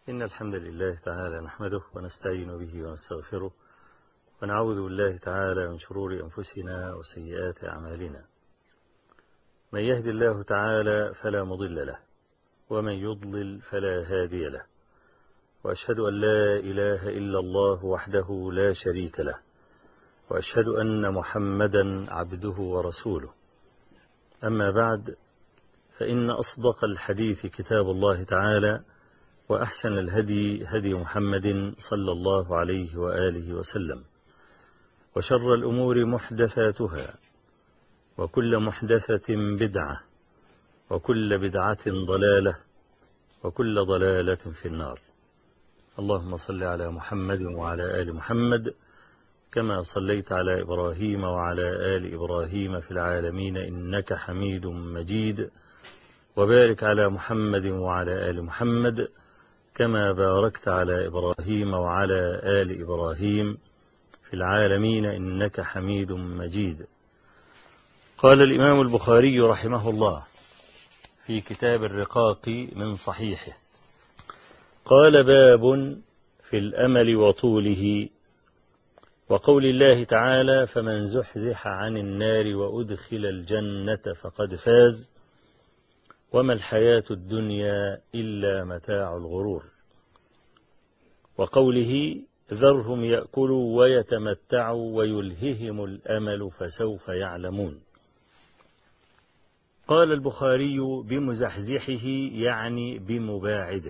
إن الحمد لله تعالى نحمده ونستعين به ونستغفره ونعوذ بالله تعالى من شرور أنفسنا وسيئات أعمالنا من يهد الله تعالى فلا مضل له ومن يضلل فلا هادي له وأشهد أن لا إله إلا الله وحده لا شريك له وأشهد أن محمدا عبده ورسوله أما بعد فإن أصدق الحديث كتاب الله تعالى وأحسن الهدي هدي محمد صلى الله عليه وآله وسلم وشر الأمور محدثاتها وكل محدثة بدعة وكل بدعة ضلالة وكل ضلالة في النار اللهم صل على محمد وعلى آل محمد كما صليت على إبراهيم وعلى آل إبراهيم في العالمين إنك حميد مجيد وبارك على محمد وعلى آل محمد كما باركت على إبراهيم وعلى آل إبراهيم في العالمين إنك حميد مجيد قال الإمام البخاري رحمه الله في كتاب الرقاق من صحيحه قال باب في الأمل وطوله وقول الله تعالى فمن زحزح عن النار وأدخل الجنة فقد فاز وما الحياة الدنيا إلا متاع الغرور وقوله ذرهم يأكلوا ويتمتعوا ويلههم الأمل فسوف يعلمون قال البخاري بمزحزحه يعني بمباعده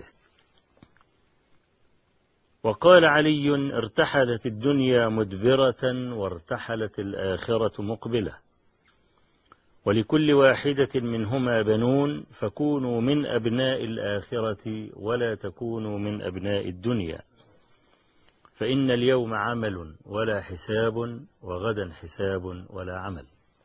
وقال علي ارتحلت الدنيا مدبرة وارتحلت الآخرة مقبلة ولكل واحدة منهما بنون فكونوا من أبناء الآخرة ولا تكونوا من أبناء الدنيا فإن اليوم عمل ولا حساب وغدا حساب ولا عمل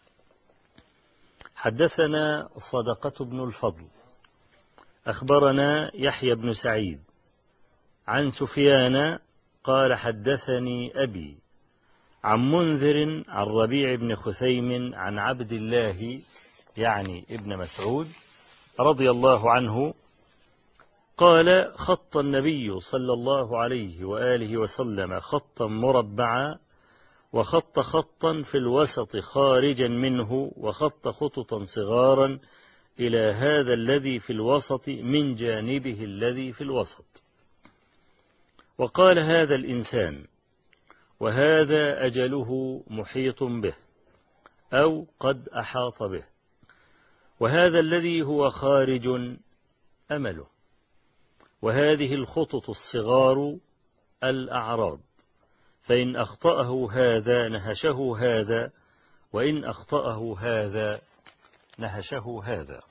حدثنا صدقة بن الفضل أخبرنا يحيى بن سعيد عن سفيان قال حدثني أبي عن منذر عن ربيع بن خثيم عن عبد الله يعني ابن مسعود رضي الله عنه قال خط النبي صلى الله عليه وآله وسلم خطا مربعا وخط خطا في الوسط خارجا منه وخط خططا صغارا إلى هذا الذي في الوسط من جانبه الذي في الوسط وقال هذا الإنسان وهذا أجله محيط به أو قد أحاط به وهذا الذي هو خارج أمله وهذه الخطط الصغار الأعراض فإن أخطأه هذا نهشه هذا وإن أخطأه هذا نهشه هذا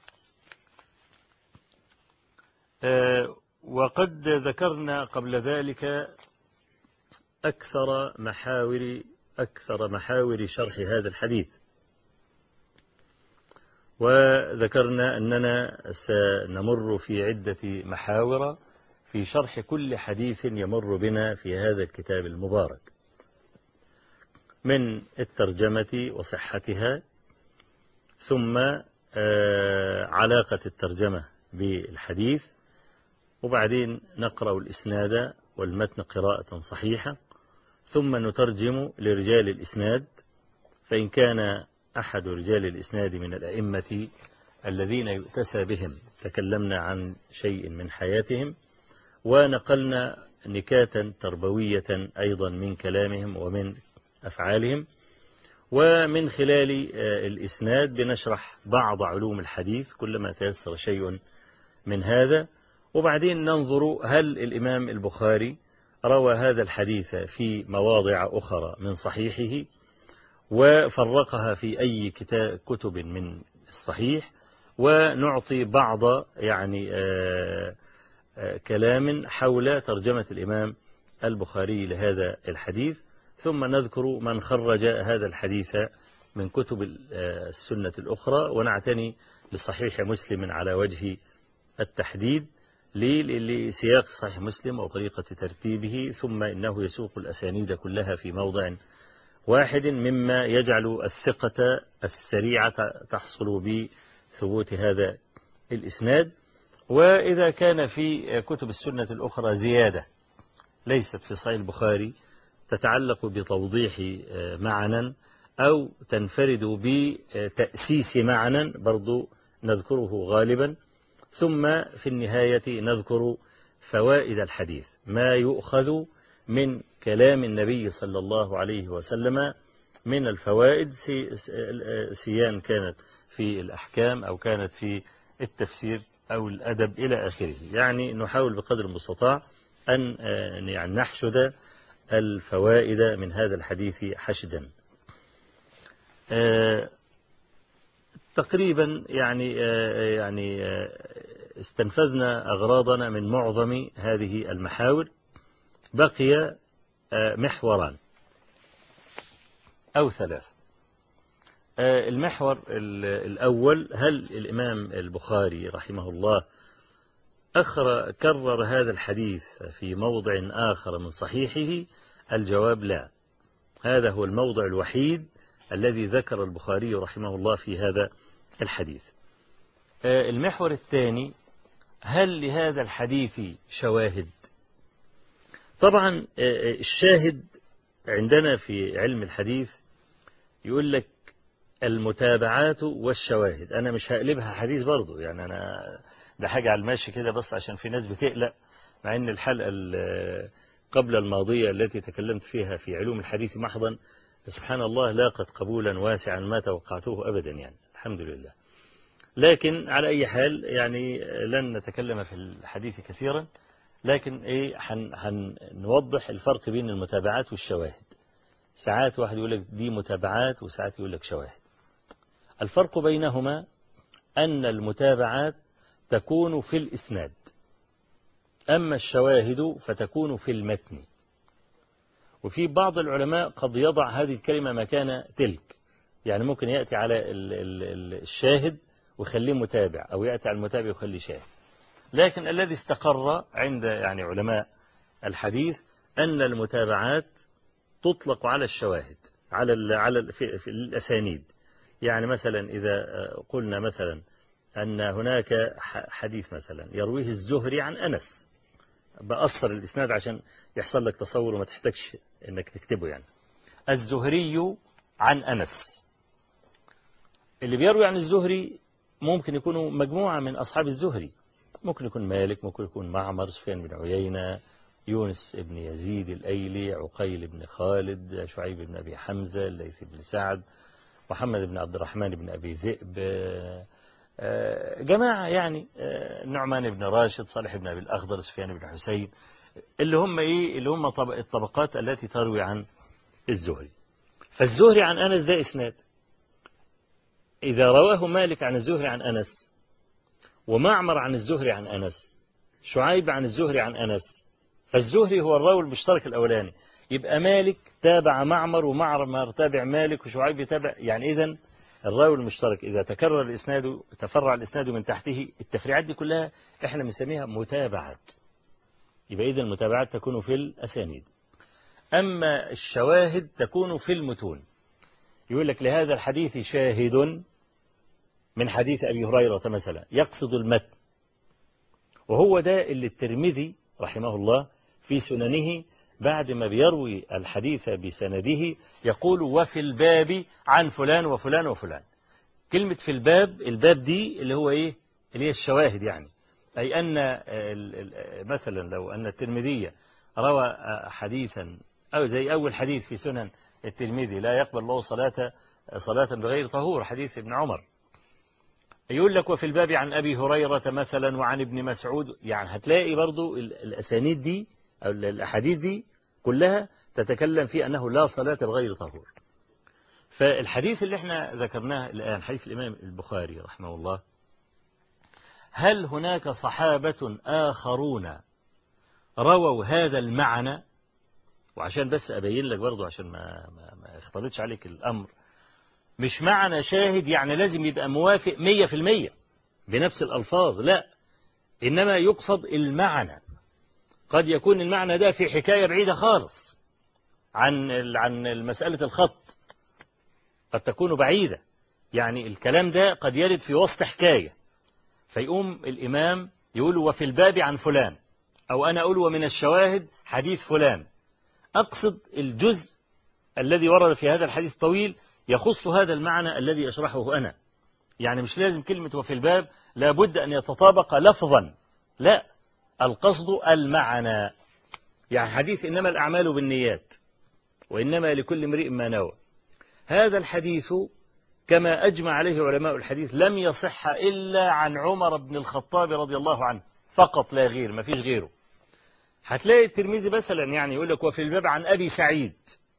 أه وقد ذكرنا قبل ذلك أكثر محاور أكثر محاور شرح هذا الحديث وذكرنا أننا سنمر في عدة محاور في شرح كل حديث يمر بنا في هذا الكتاب المبارك من الترجمة وصحتها ثم علاقة الترجمة بالحديث وبعدين نقرأ الإسناد والمتن قراءة صحيحة ثم نترجم لرجال الإسناد فإن كان أحد رجال الإسناد من الأئمة الذين يؤتسى بهم تكلمنا عن شيء من حياتهم ونقلنا نكاتا تربوية أيضا من كلامهم ومن أفعالهم ومن خلال الإسناد بنشرح بعض علوم الحديث كلما تيسر شيء من هذا وبعدين ننظر هل الإمام البخاري روى هذا الحديث في مواضع أخرى من صحيحه وفرقها في أي كتاب كتب من الصحيح ونعطي بعض يعني آآ آآ كلام حول ترجمة الإمام البخاري لهذا الحديث ثم نذكر من خرج هذا الحديث من كتب السنة الأخرى ونعتني بصحيح مسلم على وجه التحديد لسياق صحيح مسلم وطريقة ترتيبه ثم إنه يسوق الأسانيد كلها في موضع واحد مما يجعل الثقة السريعة تحصل بثبوت هذا الإسناد وإذا كان في كتب السنة الأخرى زيادة ليست في صحيح البخاري تتعلق بتوضيح معنى أو تنفرد بتأسيس معنى برضو نذكره غالبا ثم في النهاية نذكر فوائد الحديث ما يؤخذ من كلام النبي صلى الله عليه وسلم من الفوائد سيان كانت في الأحكام أو كانت في التفسير أو الأدب إلى آخره يعني نحاول بقدر المستطاع أن يعني نحشد الفوائد من هذا الحديث حشدا تقريبا يعني يعني استنفذنا أغراضنا من معظم هذه المحاور بقي محوران أو ثلاث المحور الأول هل الإمام البخاري رحمه الله أخر كرر هذا الحديث في موضع آخر من صحيحه الجواب لا هذا هو الموضع الوحيد الذي ذكر البخاري رحمه الله في هذا الحديث المحور الثاني هل لهذا الحديث شواهد طبعا الشاهد عندنا في علم الحديث يقول لك المتابعات والشواهد أنا مش هقلبها حديث برضو يعني أنا ده حاجة على الماشي كده بس عشان في ناس بتقلق مع أن الحلقة قبل الماضية التي تكلمت فيها في علوم الحديث محضا سبحان الله لاقت قبولا واسعا ما توقعته أبدا يعني الحمد لله لكن على أي حال يعني لن نتكلم في الحديث كثيرا لكن إيه هنوضح الفرق بين المتابعات والشواهد ساعات واحد يقول لك دي متابعات وساعات يقول لك شواهد الفرق بينهما أن المتابعات تكون في الإسناد أما الشواهد فتكون في المتن وفي بعض العلماء قد يضع هذه الكلمة مكان تلك يعني ممكن يأتي على الشاهد ويخليه متابع أو يأتي على المتابع ويخليه شاهد لكن الذي استقر عند يعني علماء الحديث أن المتابعات تطلق على الشواهد على ال على ال في, في الأسانيد يعني مثلا إذا قلنا مثلا أن هناك حديث مثلا يرويه الزهري عن أنس بأصر الإسناد عشان يحصل لك تصور وما تحتاجش إنك تكتبه يعني الزهري عن أنس اللي بيروي عن الزهري ممكن يكونوا مجموعة من أصحاب الزهري ممكن يكون مالك ممكن يكون معمر سفيان بن عيينة يونس بن يزيد الأيلي عقيل بن خالد شعيب بن أبي حمزة الليث بن سعد محمد بن عبد الرحمن بن أبي ذئب جماعة يعني نعمان بن راشد صالح بن أبي الأخضر سفيان بن حسين اللي هم إيه اللي هم الطبقات التي تروي عن الزهري فالزهري عن أنس ده إسناد إذا رواه مالك عن الزهري عن أنس ومعمر عن الزهري عن أنس شعيب عن الزهري عن أنس فالزهري هو الراوي المشترك الأولاني يبقى مالك تابع معمر ومعمر تابع مالك وشعيب يتابع يعني إذن الراوي المشترك إذا تكرر الإسناد تفرع الإسناد من تحته التفريعات دي كلها إحنا بنسميها متابعات يبقى إذا المتابعات تكون في الأسانيد أما الشواهد تكون في المتون يقول لك لهذا الحديث شاهد من حديث أبي هريرة مثلا يقصد المتن وهو ده اللي الترمذي رحمه الله في سننه بعد ما بيروي الحديث بسنده يقول وفي الباب عن فلان وفلان وفلان كلمة في الباب الباب دي اللي هو إيه اللي هي الشواهد يعني أي أن مثلا لو أن الترمذي روى حديثا أو زي أول حديث في سنن الترمذي لا يقبل الله صلاة صلاة بغير طهور حديث ابن عمر يقول لك وفي الباب عن أبي هريرة مثلا وعن ابن مسعود يعني هتلاقي برضو الأسانيد دي أو الأحاديث دي كلها تتكلم في أنه لا صلاة بغير طهور فالحديث اللي احنا ذكرناه الآن حديث الإمام البخاري رحمه الله هل هناك صحابة آخرون رووا هذا المعنى وعشان بس أبين لك برضو عشان ما, ما, ما يختلطش عليك الأمر مش معنى شاهد يعني لازم يبقى موافق مية في المية بنفس الألفاظ لا إنما يقصد المعنى قد يكون المعنى ده في حكاية بعيدة خالص عن عن مسألة الخط قد تكون بعيدة يعني الكلام ده قد يرد في وسط حكاية فيقوم الإمام يقول وفي الباب عن فلان أو أنا أقول ومن الشواهد حديث فلان أقصد الجزء الذي ورد في هذا الحديث الطويل يخص هذا المعنى الذي أشرحه أنا يعني مش لازم كلمة وفي الباب لابد أن يتطابق لفظا لا القصد المعنى يعني حديث إنما الأعمال بالنيات وإنما لكل امرئ ما نوى هذا الحديث كما أجمع عليه علماء الحديث لم يصح إلا عن عمر بن الخطاب رضي الله عنه فقط لا غير ما فيش غيره هتلاقي الترمذي مثلا يعني يقول لك وفي الباب عن أبي سعيد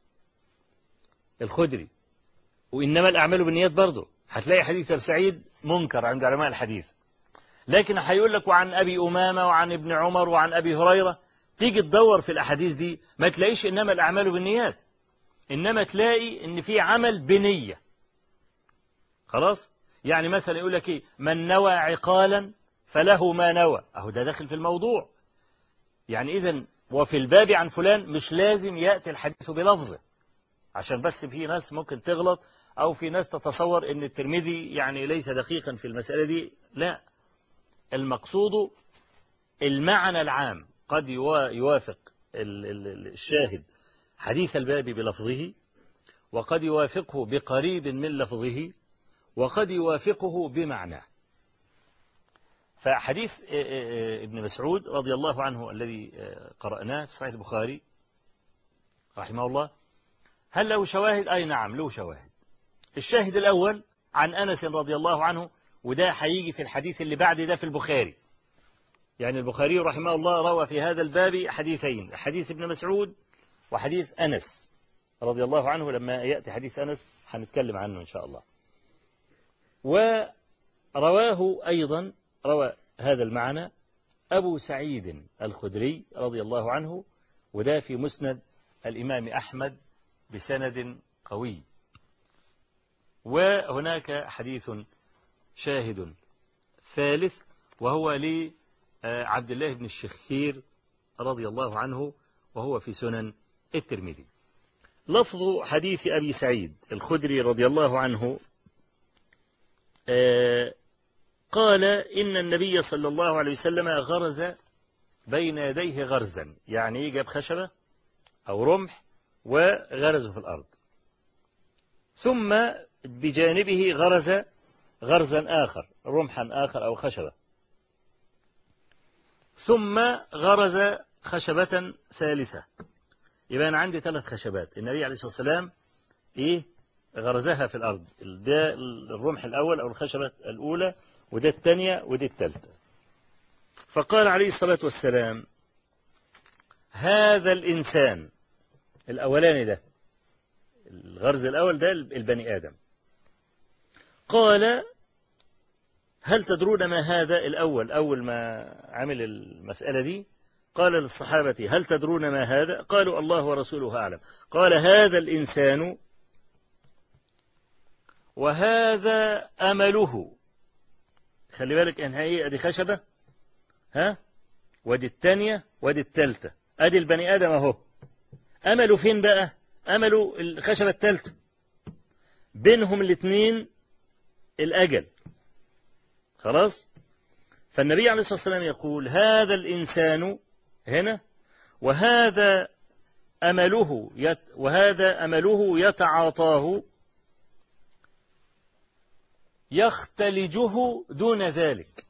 الخدري وإنما الأعمال بالنيات برضه هتلاقي حديث أبي سعيد منكر عند علماء الحديث لكن هيقول لك وعن أبي أمامة وعن ابن عمر وعن أبي هريرة تيجي تدور في الأحاديث دي ما تلاقيش إنما الأعمال بالنيات إنما تلاقي إن في عمل بنية خلاص يعني مثلا يقول لك إيه من نوى عقالا فله ما نوى أهو ده داخل في الموضوع يعني إذا وفي الباب عن فلان مش لازم يأتي الحديث بلفظه عشان بس في ناس ممكن تغلط أو في ناس تتصور أن الترمذي يعني ليس دقيقا في المسألة دي لا المقصود المعنى العام قد يوافق الشاهد حديث الباب بلفظه وقد يوافقه بقريب من لفظه وقد يوافقه بمعناه فحديث ابن مسعود رضي الله عنه الذي قرأناه في صحيح البخاري رحمه الله هل له شواهد؟ أي نعم له شواهد الشاهد الأول عن أنس رضي الله عنه وده هيجي في الحديث اللي بعد ده في البخاري يعني البخاري رحمه الله روى في هذا الباب حديثين حديث ابن مسعود وحديث أنس رضي الله عنه لما يأتي حديث أنس هنتكلم عنه إن شاء الله ورواه أيضا روى هذا المعنى أبو سعيد الخدري رضي الله عنه وده في مسند الإمام أحمد بسند قوي وهناك حديث شاهد ثالث وهو لعبد الله بن الشخير رضي الله عنه وهو في سنن الترمذي لفظ حديث أبي سعيد الخدري رضي الله عنه قال إن النبي صلى الله عليه وسلم غرز بين يديه غرزا يعني جاب خشبة أو رمح وغرزه في الأرض ثم بجانبه غرز غرزا آخر رمحا آخر أو خشبة ثم غرز خشبة ثالثة يبقى أنا عندي ثلاث خشبات النبي عليه الصلاة والسلام إيه غرزها في الأرض ده الرمح الأول أو الخشبة الأولى وده الثانية ودي الثالثة فقال عليه الصلاة والسلام هذا الإنسان الأولاني ده الغرز الأول ده البني آدم قال هل تدرون ما هذا الأول أول ما عمل المسألة دي قال للصحابة هل تدرون ما هذا قالوا الله ورسوله أعلم قال هذا الإنسان وهذا أمله خلي بالك ان هي ادي خشبة ها ودي الثانية ودي الثالثة ادي البني ادم اهو امله فين بقى امله الخشبة الثالثة بينهم الاثنين الاجل خلاص فالنبي عليه الصلاة والسلام يقول هذا الإنسان هنا وهذا أمله يت وهذا أمله يتعاطاه يختلجه دون ذلك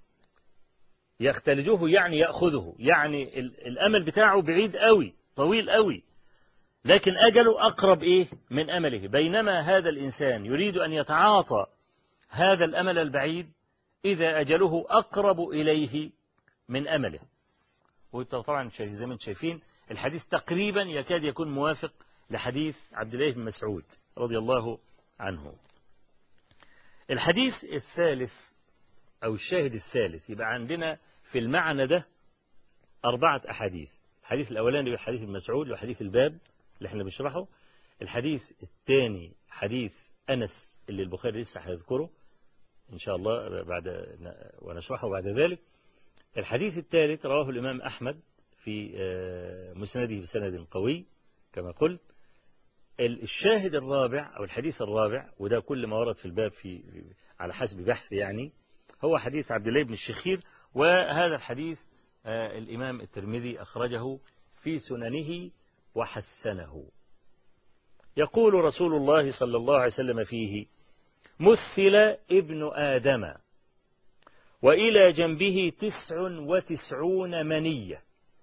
يختلجه يعني يأخذه يعني الأمل بتاعه بعيد قوي طويل قوي لكن أجله أقرب إيه من أمله بينما هذا الإنسان يريد أن يتعاطى هذا الأمل البعيد إذا أجله أقرب إليه من أمله وطبعا زي ما انتم شايفين الحديث تقريبا يكاد يكون موافق لحديث عبد الله بن مسعود رضي الله عنه الحديث الثالث أو الشاهد الثالث يبقى عندنا في المعنى ده أربعة أحاديث الحديث الأولاني بحديث المسعود وحديث الباب اللي احنا بنشرحه الحديث الثاني حديث أنس اللي البخاري لسه هيذكره إن شاء الله بعد ونشرحه بعد ذلك الحديث الثالث رواه الإمام أحمد في مسنده بسند قوي كما قلت الشاهد الرابع أو الحديث الرابع وده كل ما ورد في الباب في على حسب بحث يعني هو حديث عبد الله بن الشخير وهذا الحديث الإمام الترمذي أخرجه في سننه وحسنه يقول رسول الله صلى الله عليه وسلم فيه مثل ابن آدم وإلى جنبه تسع وتسعون منية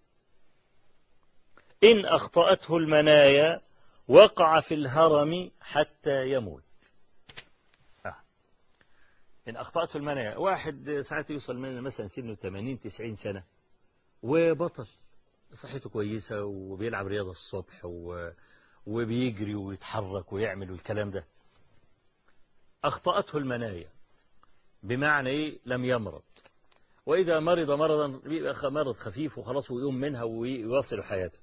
إن أخطأته المنايا وقع في الهرم حتى يموت آه. إن أخطأته المنايا واحد ساعات يوصل من مثلا سنه 80 90 سنة وبطل صحته كويسة وبيلعب رياضة الصبح و... وبيجري ويتحرك ويعمل الكلام ده أخطأته المنايا بمعنى إيه لم يمرض وإذا مرض مرضا بيبقى مرض خفيف وخلاص ويقوم منها ويواصل حياته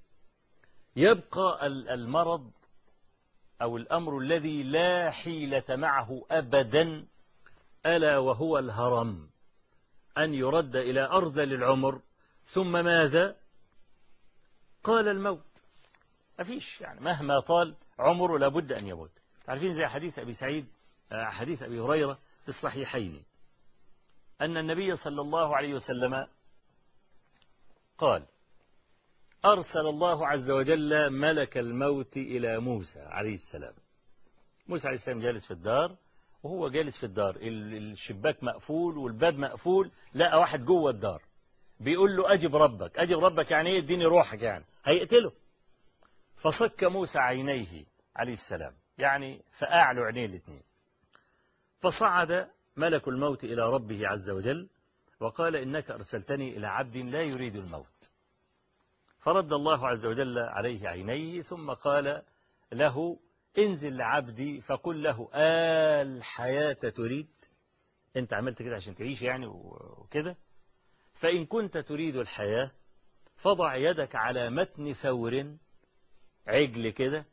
يبقى المرض أو الأمر الذي لا حيلة معه أبدا ألا وهو الهرم أن يرد إلى أرذل العمر ثم ماذا قال الموت ما فيش يعني مهما طال عمره لابد أن يموت عارفين زي حديث أبي سعيد حديث أبي هريرة في الصحيحين أن النبي صلى الله عليه وسلم قال أرسل الله عز وجل ملك الموت إلى موسى عليه السلام موسى عليه السلام جالس في الدار وهو جالس في الدار الشباك مقفول والباب مقفول لقى واحد جوه الدار بيقول له أجب ربك أجب ربك يعني إيه اديني روحك يعني هيقتله فصك موسى عينيه عليه السلام يعني فأعلوا عينيه الاثنين فصعد ملك الموت إلى ربه عز وجل وقال إنك أرسلتني إلى عبد لا يريد الموت فرد الله عز وجل عليه عينيه ثم قال له انزل لعبدي فقل له الحياة تريد انت عملت كده عشان تعيش يعني وكده فإن كنت تريد الحياة فضع يدك على متن ثور عجل كده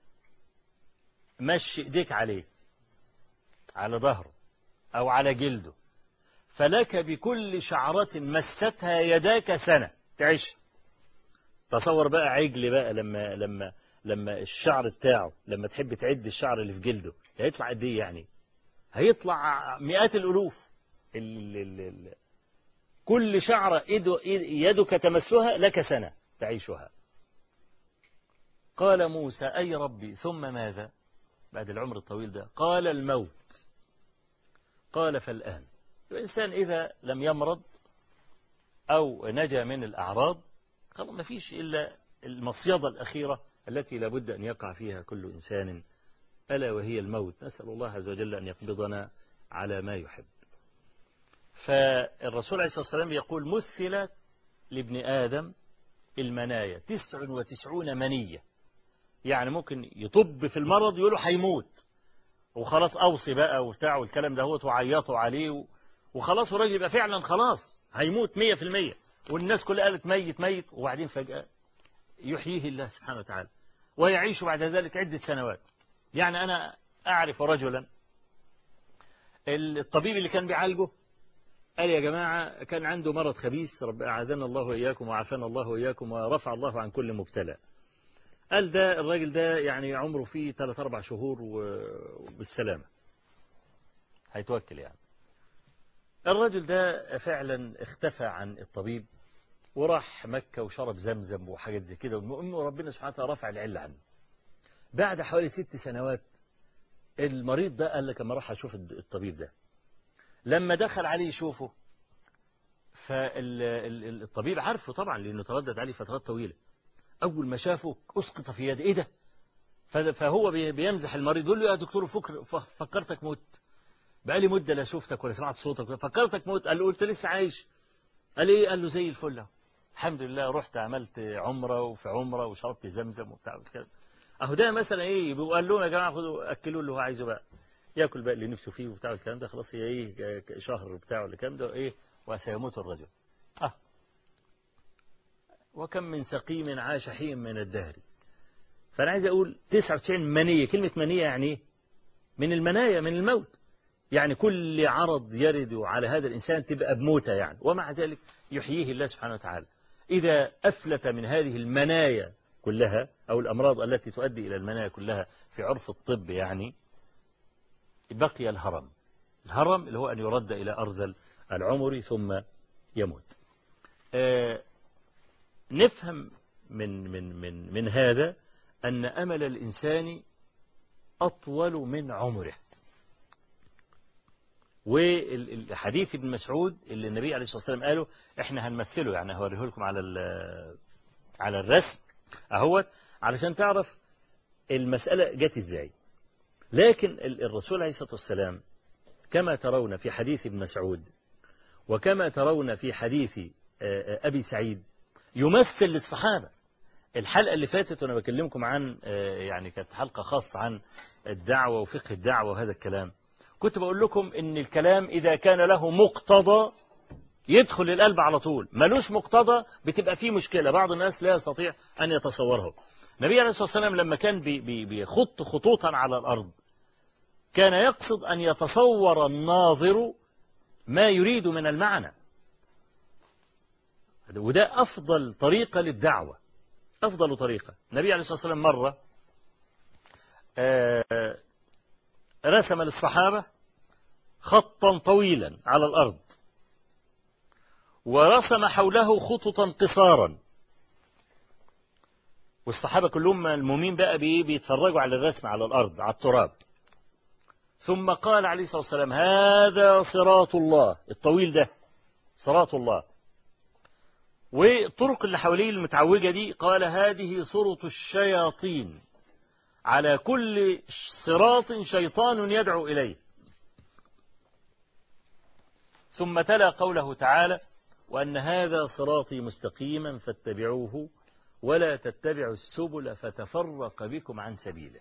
مشي ايديك عليه على ظهره أو على جلده فلك بكل شعرة مستها يداك سنة تعيش تصور بقى عجل بقى لما لما لما الشعر بتاعه لما تحب تعد الشعر اللي في جلده هيطلع قد ايه يعني هيطلع مئات الالوف ال ال ال كل شعرة يدك تمسها لك سنة تعيشها قال موسى أي ربي ثم ماذا بعد العمر الطويل ده قال الموت قال فالآن الإنسان إذا لم يمرض أو نجا من الأعراض خلاص ما فيش إلا المصيدة الأخيرة التي لابد أن يقع فيها كل إنسان ألا وهي الموت نسأل الله عز وجل أن يقبضنا على ما يحب فالرسول عليه الصلاة والسلام يقول مثلت لابن آدم المنايا تسع وتسعون منية يعني ممكن يطب في المرض يقولوا هيموت وخلاص أوصي بقى وبتاع والكلام ده هو وعيطوا عليه وخلاص الراجل يبقى فعلا خلاص هيموت مية في المية والناس كلها قالت ميت ميت وبعدين فجأة يحييه الله سبحانه وتعالى ويعيش بعد ذلك عدة سنوات يعني أنا أعرف رجلا الطبيب اللي كان بيعالجه قال يا جماعة كان عنده مرض خبيث رب أعاذنا الله وإياكم وعافانا الله وإياكم ورفع الله عن كل مبتلى قال ده الراجل ده يعني عمره فيه ثلاث أربع شهور وبالسلامة هيتوكل يعني الرجل ده فعلا اختفى عن الطبيب وراح مكة وشرب زمزم وحاجات زي كده والمهم ربنا سبحانه وتعالى رفع العلة عنه بعد حوالي ست سنوات المريض ده قال لك اما اروح اشوف الطبيب ده لما دخل عليه يشوفه فالطبيب عارفه طبعا لانه تردد عليه فترات طويله اول ما شافه اسقط في يده ايه ده فهو بيمزح المريض يقول له يا دكتور فكر فكرتك مت بقالي مده لا شفتك ولا سمعت صوتك فكرتك موت قال له قلت لسه عايش قال ايه قال له زي الفل الحمد لله رحت عملت عمره وفي عمره وشربت زمزم وبتاع كده اهو ده مثلا ايه قال لهم يا جماعه خدوا اكلوا اللي هو عايزه بقى ياكل بقى اللي نفسه فيه وبتاع الكلام ده خلاص هي ايه شهر بتاعه ولا الكلام ده ايه وسيموت الرجل اه وكم من سقيم عاش حين من الدهر فانا عايز اقول 99 منيه كلمه منيه يعني ايه من المنايا من الموت يعني كل عرض يرد على هذا الإنسان تبقى بموتة يعني ومع ذلك يحييه الله سبحانه وتعالى إذا أفلت من هذه المنايا كلها أو الأمراض التي تؤدي إلى المنايا كلها في عرف الطب يعني بقي الهرم الهرم اللي هو أن يرد إلى أرذل العمر ثم يموت آه نفهم من من من من هذا أن أمل الإنسان أطول من عمره والحديث ابن مسعود اللي النبي عليه الصلاة والسلام قاله احنا هنمثله يعني هوريه لكم على على الرسم اهوت علشان تعرف المسألة جت ازاي لكن الرسول عليه الصلاة والسلام كما ترون في حديث ابن مسعود وكما ترون في حديث أبي سعيد يمثل للصحابة الحلقة اللي فاتت وأنا بكلمكم عن يعني كانت حلقة خاصة عن الدعوة وفقه الدعوة وهذا الكلام كنت بقول لكم إن الكلام إذا كان له مقتضى يدخل القلب على طول ملوش مقتضى بتبقى فيه مشكلة بعض الناس لا يستطيع أن يتصوره النبي عليه الصلاة والسلام لما كان بيخط خطوطا على الأرض كان يقصد أن يتصور الناظر ما يريد من المعنى وده أفضل طريقة للدعوة أفضل طريقة النبي عليه الصلاة والسلام مرة رسم للصحابة خطا طويلا على الأرض ورسم حوله خططا قصارا والصحابة كلهم المؤمنين بقى بيتفرجوا على الرسم على الأرض على التراب ثم قال عليه الصلاة والسلام هذا صراط الله الطويل ده صراط الله والطرق اللي حواليه المتعوجة دي قال هذه صرط الشياطين على كل صراط شيطان يدعو إليه ثم تلا قوله تعالى وأن هذا صراطي مستقيما فاتبعوه ولا تتبعوا السبل فتفرق بكم عن سبيله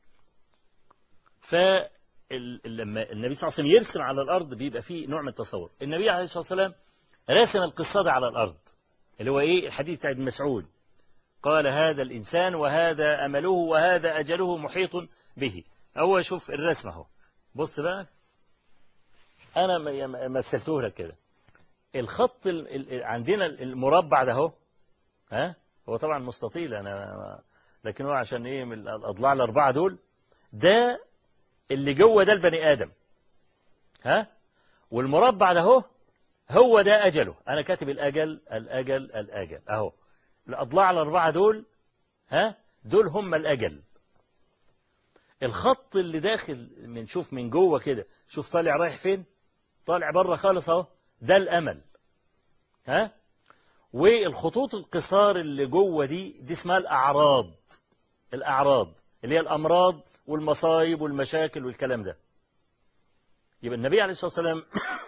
فلما النبي صلى الله عليه وسلم يرسم على الأرض بيبقى فيه نوع من التصور النبي عليه الصلاة والسلام رسم القصة دي على الأرض اللي هو إيه الحديث بتاع ابن مسعود قال هذا الإنسان وهذا أمله وهذا أجله محيط به هو شوف الرسم اهو بص بقى أنا مثلته لك كده الخط ال عندنا المربع ده اهو ها هو طبعا مستطيل أنا لكن هو عشان إيه من الأضلاع الأربعة دول ده اللي جوه ده البني آدم ها والمربع ده اهو هو ده أجله أنا كاتب الأجل الأجل الأجل أهو الأضلاع الأربعة دول ها دول هم الأجل الخط اللي داخل من شوف من جوه كده شوف طالع رايح فين طالع بره خالص اهو ده الأمل ها والخطوط القصار اللي جوه دي دي اسمها الأعراض الأعراض اللي هي الأمراض والمصايب والمشاكل والكلام ده يبقى النبي عليه الصلاة والسلام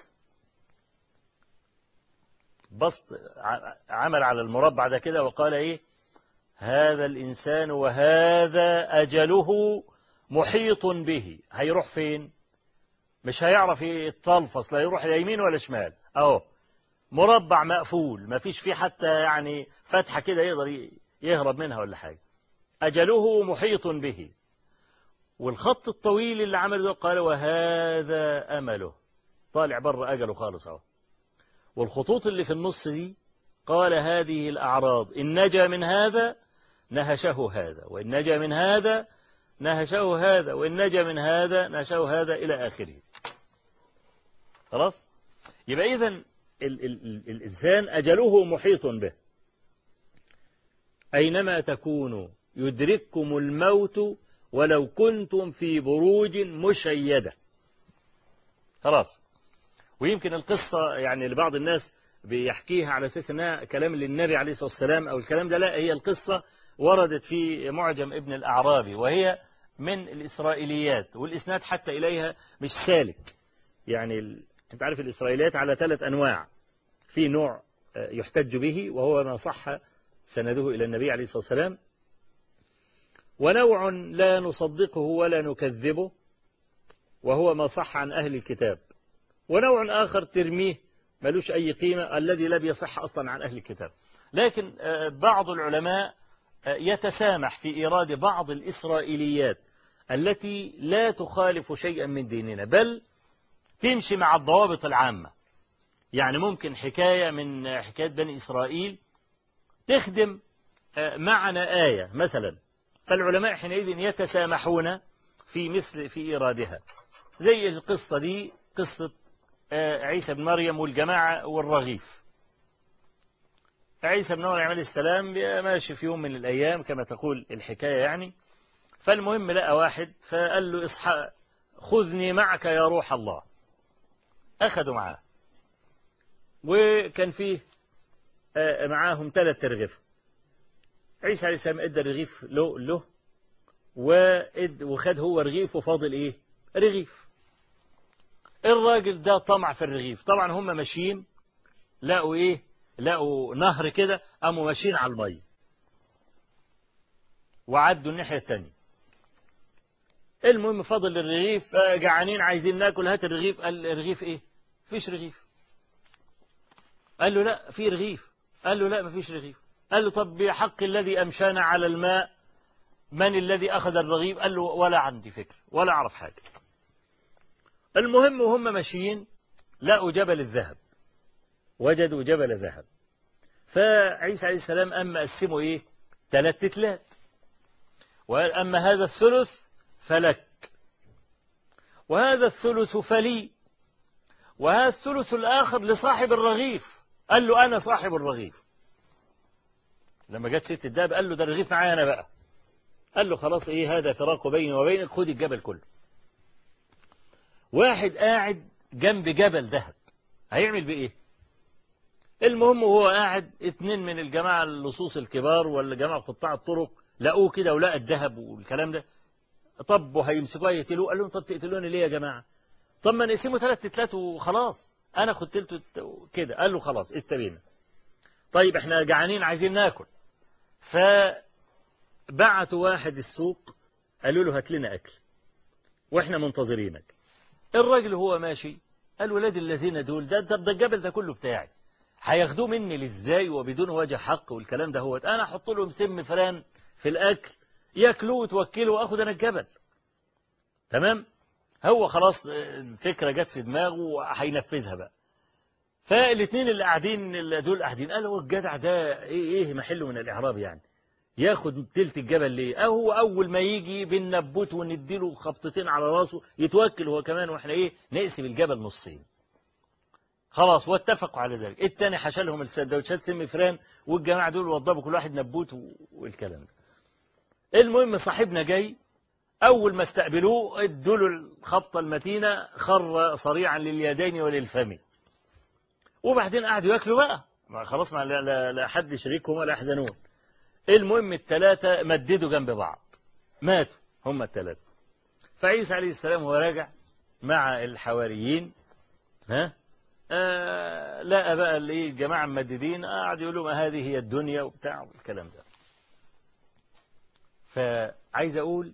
بسط عمل على المربع ده كده وقال ايه هذا الإنسان وهذا أجله محيط به هيروح فين مش هيعرف يتلفظ لا يروح يمين ولا شمال اهو مربع مقفول ما فيش فيه حتى يعني فتحة كده يقدر يهرب منها ولا حاجة أجله محيط به والخط الطويل اللي عمله ده قال وهذا أمله طالع بره أجله خالص اهو والخطوط اللي في النص دي قال هذه الأعراض إن نجا من هذا نهشه هذا وإن نجا من هذا نهشه هذا وإن نجا من هذا نهشه هذا إلى آخره خلاص يبقى إذا ال ال ال الإنسان أجله محيط به أينما تكونوا يدرككم الموت ولو كنتم في بروج مشيدة خلاص ويمكن القصة يعني لبعض الناس بيحكيها على أساس أنها كلام للنبي عليه الصلاة والسلام أو الكلام ده لا هي القصة وردت في معجم ابن الأعرابي وهي من الإسرائيليات والإسناد حتى إليها مش سالك يعني ال... أنت عارف الإسرائيليات على ثلاث أنواع في نوع يحتج به وهو ما صح سنده إلى النبي عليه الصلاة والسلام ونوع لا نصدقه ولا نكذبه وهو ما صح عن أهل الكتاب ونوع آخر ترميه ملوش أي قيمة الذي لا بيصح أصلا عن أهل الكتاب لكن بعض العلماء يتسامح في إيراد بعض الإسرائيليات التي لا تخالف شيئا من ديننا بل تمشي مع الضوابط العامة يعني ممكن حكاية من حكاية بني إسرائيل تخدم معنى آية مثلا فالعلماء حينئذ يتسامحون في مثل في إيرادها زي القصة دي قصة عيسى بن مريم والجماعة والرغيف عيسى بن مريم عليه السلام ماشي في يوم من الأيام كما تقول الحكاية يعني فالمهم لقى واحد فقال له اصحى خذني معك يا روح الله أخذوا معاه وكان فيه معاهم ثلاث رغيف عيسى عليه السلام ادى رغيف له له وخد هو رغيف وفاضل ايه رغيف الراجل ده طمع في الرغيف طبعا هم ماشيين لقوا ايه لقوا نهر كده قاموا ماشيين على الميه وعدوا الناحيه الثانيه المهم فاضل الرغيف جعانين عايزين ناكل هات الرغيف قال الرغيف ايه فيش رغيف قال له لا في رغيف قال له لا مفيش رغيف قال له طب بحق الذي أمشانا على الماء من الذي أخذ الرغيف قال له ولا عندي فكر ولا أعرف حاجة المهم وهم ماشيين لقوا جبل الذهب وجدوا جبل ذهب فعيسى عليه السلام أما قسموا إيه ثلاث تتلات وأما هذا الثلث فلك وهذا الثلث فلي وهذا الثلث الآخر لصاحب الرغيف قال له أنا صاحب الرغيف لما جت ست الدهب قال له ده الرغيف معايا أنا بقى قال له خلاص إيه هذا فراق بيني وبينك خد الجبل كله واحد قاعد جنب جبل ذهب هيعمل بإيه المهم وهو قاعد اتنين من الجماعة اللصوص الكبار ولا جماعة قطاع الطرق لقوه كده ولقى الذهب والكلام ده طب وهيمسكوه يقتلوه قال لهم طب تقتلوني ليه يا جماعة طب ما نقسمه ثلاث تتلات وخلاص انا قتلته كده قال له خلاص اتبينا طيب احنا جعانين عايزين ناكل فبعتوا واحد السوق قالوا له هات لنا اكل واحنا منتظرينك الراجل هو ماشي قال ولاد الذين دول ده ده, ده الجبل ده كله بتاعي هياخدوه مني ازاي وبدون وجه حق والكلام ده هو انا احط لهم سم فران في الاكل ياكلوه وتوكلوا واخد انا الجبل تمام هو خلاص الفكره جت في دماغه وهينفذها بقى فالاثنين اللي قاعدين اللي دول قاعدين قالوا الجدع ده ايه ايه محله من الاعراب يعني ياخد تلت الجبل ليه أو هو اول ما يجي بننبته ونديله خبطتين على راسه يتوكل هو كمان واحنا ايه نقسم الجبل نصين خلاص واتفقوا على ذلك التاني حشلهم السندوتشات سم فران والجماعه دول وضبوا كل واحد نبوت والكلام ده المهم صاحبنا جاي أول ما استقبلوه ادوا له الخبطة المتينة خر صريعا لليدين وللفم وبعدين قعدوا ياكلوا بقى ما خلاص ما لا, لا, لا حد يشركهم ولا يحزنون المهم الثلاثة مددوا جنب بعض ماتوا هم الثلاثة فعيسى عليه السلام وهو راجع مع الحواريين ها آه لقى بقى اللي الجماعة ممددين قعدوا يقولوا ما هذه هي الدنيا وبتاع والكلام ده فعايز أقول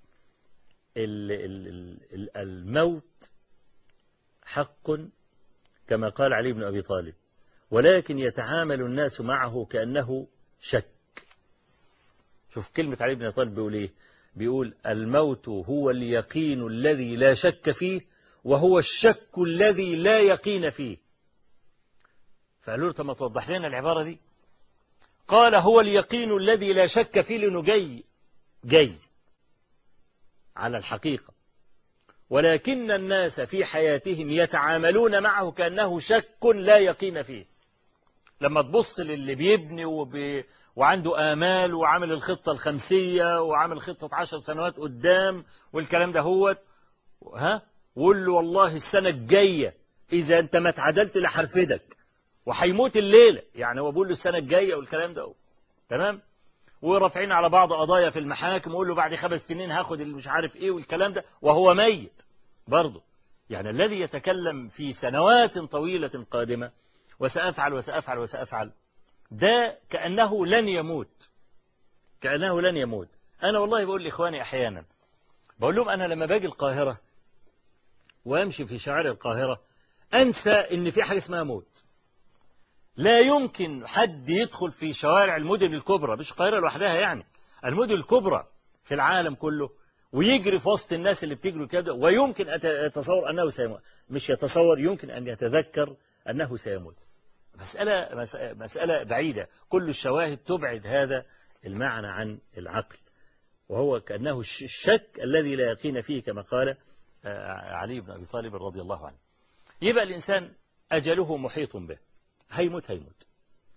الموت حق كما قال علي بن أبي طالب ولكن يتعامل الناس معه كأنه شك شوف كلمة علي بن أبي طالب بيقول إيه بيقول الموت هو اليقين الذي لا شك فيه وهو الشك الذي لا يقين فيه فقالوا له ما توضح لنا العبارة دي قال هو اليقين الذي لا شك فيه لأنه جاي جاي على الحقيقة ولكن الناس في حياتهم يتعاملون معه كأنه شك لا يقين فيه لما تبص للي بيبني وبي وعنده آمال وعامل الخطة الخمسية وعامل خطة عشر سنوات قدام والكلام ده هو ها وقول له والله السنة الجاية إذا أنت ما اتعدلت لحرفدك وهيموت الليلة يعني هو بيقول له السنة الجاية والكلام ده هو. تمام ورافعين على بعض قضايا في المحاكم ويقول له بعد خمس سنين هاخد اللي مش عارف ايه والكلام ده وهو ميت برضه يعني الذي يتكلم في سنوات طويلة قادمة وسأفعل وسأفعل وسأفعل ده كأنه لن يموت كأنه لن يموت أنا والله بقول لإخواني أحيانا بقول لهم أنا لما باجي القاهرة وأمشي في شوارع القاهرة أنسى إن في حاجة اسمها موت لا يمكن حد يدخل في شوارع المدن الكبرى مش القاهرة لوحدها يعني المدن الكبرى في العالم كله ويجري في وسط الناس اللي بتجري كده ويمكن أن يتصور أنه سيموت مش يتصور يمكن أن يتذكر أنه سيموت مسألة, مسألة بعيدة كل الشواهد تبعد هذا المعنى عن العقل وهو كأنه الشك الذي لا يقين فيه كما قال علي بن أبي طالب رضي الله عنه يبقى الإنسان أجله محيط به هيموت هيموت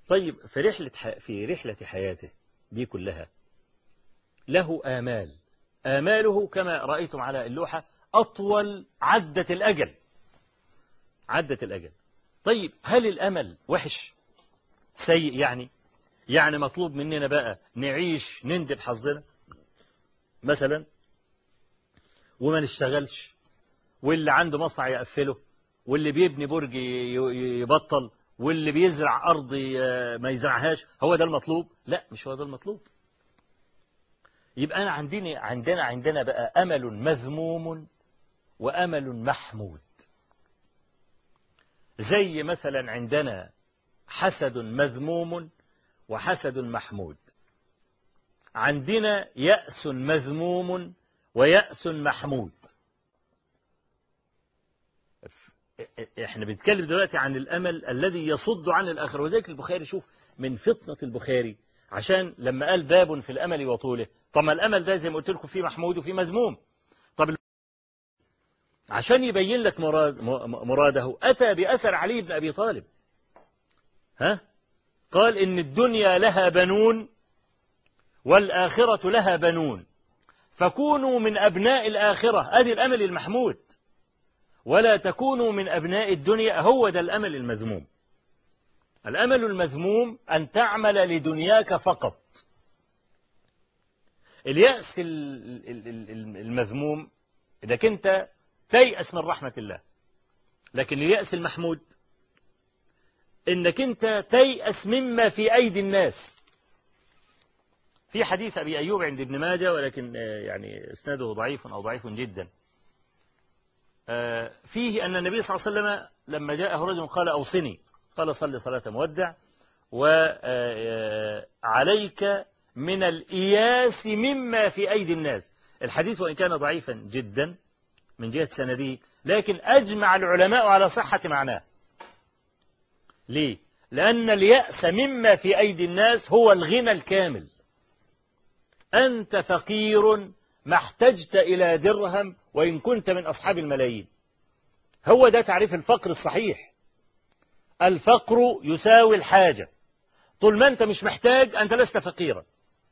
طيب في رحلة ح... في رحلة حياته دي كلها له آمال آماله كما رأيتم على اللوحة أطول عدة الأجل عدة الأجل طيب هل الأمل وحش سيء يعني يعني مطلوب مننا بقى نعيش نندب حظنا مثلا وما نشتغلش واللي عنده مصنع يقفله واللي بيبني برج يبطل واللي بيزرع أرض ما يزرعهاش هو ده المطلوب لا مش هو ده المطلوب يبقى أنا عندنا عندنا عندنا بقى أمل مذموم وأمل محمود زي مثلا عندنا حسد مذموم وحسد محمود عندنا يأس مذموم ويأس محمود احنا بنتكلم دلوقتي عن الامل الذي يصد عن الاخره وذلك البخاري شوف من فطنه البخاري عشان لما قال باب في الامل وطوله طب ما الامل ده زي ما قلت لكم فيه محمود وفيه مذموم طب عشان يبين لك مراد مراده اتى باثر علي بن ابي طالب ها قال ان الدنيا لها بنون والاخره لها بنون فكونوا من ابناء الاخره ادي الامل المحمود ولا تكونوا من أبناء الدنيا هو ده الأمل المذموم الأمل المذموم أن تعمل لدنياك فقط اليأس المذموم إذا أنت تيأس من رحمة الله لكن اليأس المحمود إنك أنت تيأس مما في أيدي الناس في حديث أبي أيوب عند ابن ماجه ولكن يعني اسناده ضعيف أو ضعيف جدا فيه أن النبي صلى الله عليه وسلم لما جاءه رجل قال أوصني قال صلي صلاة مودع وعليك من الإياس مما في أيدي الناس الحديث وإن كان ضعيفا جدا من جهة سنده لكن أجمع العلماء على صحة معناه ليه؟ لأن اليأس مما في أيدي الناس هو الغنى الكامل أنت فقير ما احتجت إلى درهم وإن كنت من أصحاب الملايين هو ده تعريف الفقر الصحيح الفقر يساوي الحاجة طول ما أنت مش محتاج أنت لست فقيرا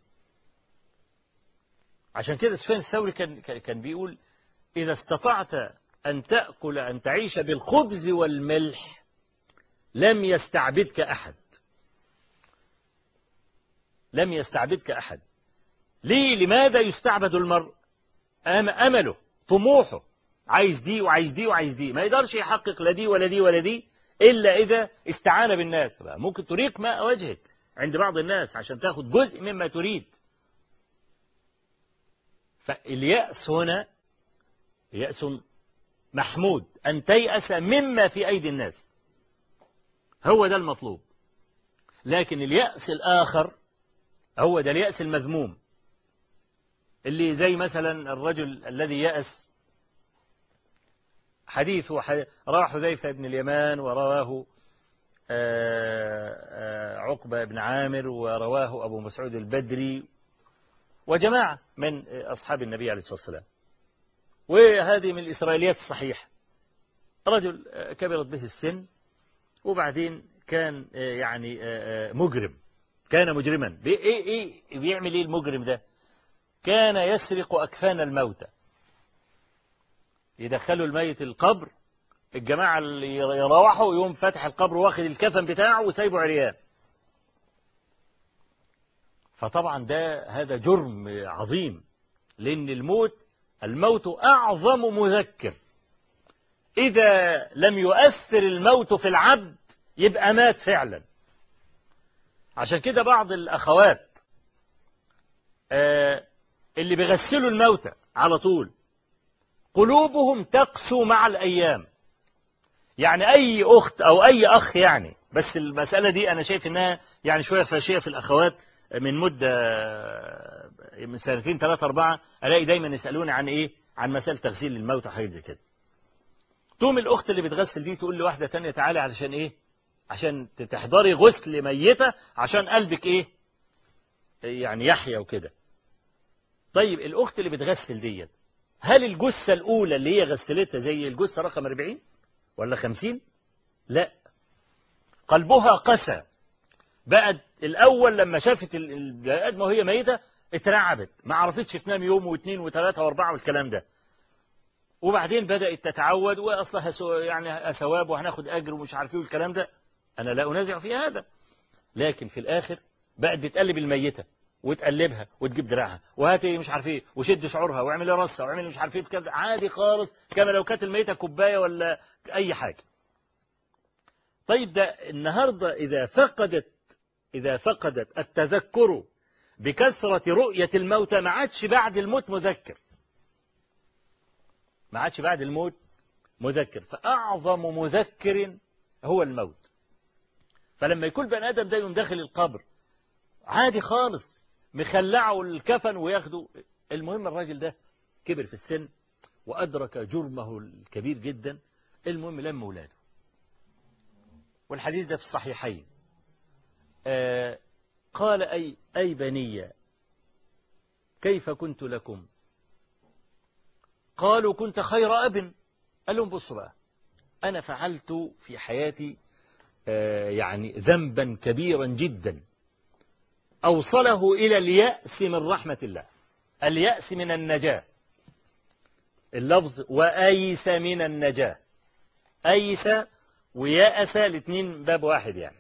عشان كده سفيان الثوري كان, كان بيقول إذا استطعت أن تأكل أن تعيش بالخبز والملح لم يستعبدك أحد لم يستعبدك أحد ليه لماذا يستعبد المرء أمله طموحه عايز دي وعايز دي وعايز دي ما يقدرش يحقق لا دي ولا دي ولا دي إلا إذا استعان بالناس بقى ممكن تريق ماء وجهك عند بعض الناس عشان تاخد جزء مما تريد فاليأس هنا يأس محمود أن تيأس مما في أيدي الناس هو ده المطلوب لكن اليأس الآخر هو ده اليأس المذموم اللي زي مثلا الرجل الذي يأس حديث رواه حذيفة بن اليمان ورواه عقبة بن عامر ورواه أبو مسعود البدري وجماعة من أصحاب النبي عليه الصلاة والسلام وهذه من الإسرائيليات الصحيحة رجل كبرت به السن وبعدين كان يعني مجرم كان مجرما إيه إيه بيعمل إيه المجرم ده كان يسرق أكفان الموتى يدخلوا الميت القبر الجماعة اللي يروحوا يوم فتح القبر واخد الكفن بتاعه وسايبه عريان فطبعا ده هذا جرم عظيم لأن الموت الموت أعظم مذكر إذا لم يؤثر الموت في العبد يبقى مات فعلا عشان كده بعض الأخوات آه اللي بيغسلوا الموتى على طول قلوبهم تقسو مع الأيام يعني أي أخت أو أي أخ يعني بس المسألة دي أنا شايف إنها يعني شوية فاشية في الأخوات من مدة من سنتين ثلاثة أربعة ألاقي دايما يسألوني عن إيه عن مسألة تغسيل الموت وحاجات زي كده تقوم الأخت اللي بتغسل دي تقول لواحدة تانية تعالي علشان إيه عشان تحضري غسل ميتة عشان قلبك إيه يعني يحيى وكده طيب الأخت اللي بتغسل ديت هل الجثة الأولى اللي هي غسلتها زي الجثة رقم 40 ولا 50 لا قلبها قسى بقت الأول لما شافت البني آدم وهي ميتة اترعبت ما عرفتش تنام يوم واثنين وثلاثة وأربعة والكلام ده وبعدين بدأت تتعود وأصلها سو يعني ثواب وهناخد أجر ومش عارف ايه والكلام ده أنا لا أنازع في هذا لكن في الآخر بقت بتقلب الميتة وتقلبها وتجيب دراعها وهاتي مش عارف ايه وشد شعورها واعملي رصه واعملي مش عارف ايه بكذا عادي خالص كما لو كانت الميته كوبايه ولا اي حاجه. طيب ده النهارده اذا فقدت اذا فقدت التذكر بكثره رؤيه الموتى ما عادش بعد الموت مذكر. ما عادش بعد الموت مذكر فاعظم مذكر هو الموت. فلما يكون بني ادم ده يوم داخل القبر عادي خالص مخلعه الكفن وياخده المهم الراجل ده كبر في السن وأدرك جرمه الكبير جدا المهم لم ولاده والحديث ده في الصحيحين آه قال أي, أي بني كيف كنت لكم قالوا كنت خير أب قال لهم بصوا بقى أنا فعلت في حياتي آه يعني ذنبا كبيرا جدا أوصله إلى اليأس من رحمة الله اليأس من النجاة اللفظ وأيس من النجاة أيس ويأس الاثنين باب واحد يعني